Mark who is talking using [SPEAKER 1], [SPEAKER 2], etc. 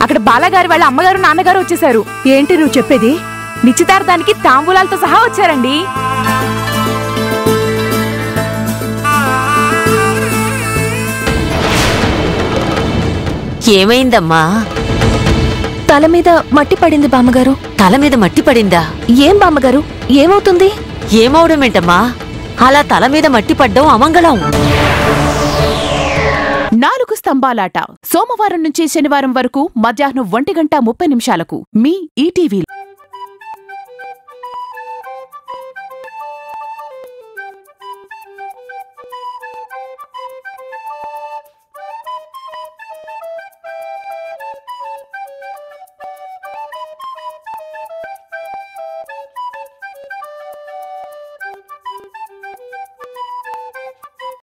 [SPEAKER 1] అక్కడ బాలగారి వాళ్ళ అమ్మగారు నాన్నగారు వచ్చేసారు
[SPEAKER 2] ఏంటి నువ్వు చెప్పేది
[SPEAKER 1] నిశ్చితార్థానికి తాంబూలాలతో సహా వచ్చారండి
[SPEAKER 3] ఏమైందమ్మా
[SPEAKER 2] తల మీద మట్టి పడింది బామ్మగారు
[SPEAKER 3] తల మీద మట్టి పడిందా
[SPEAKER 2] ఏం బామ్మగారు ఏమవుతుంది
[SPEAKER 3] ఏమవడమేంటమ్మా అలా తల మీద మట్టి పడ్డం అమంగళం
[SPEAKER 1] నాలుగు స్తంభాలాట సోమవారం నుంచి శనివారం వరకు మధ్యాహ్నం ఒంటి గంట ముప్పై నిమిషాలకు మీ ఈటీవీ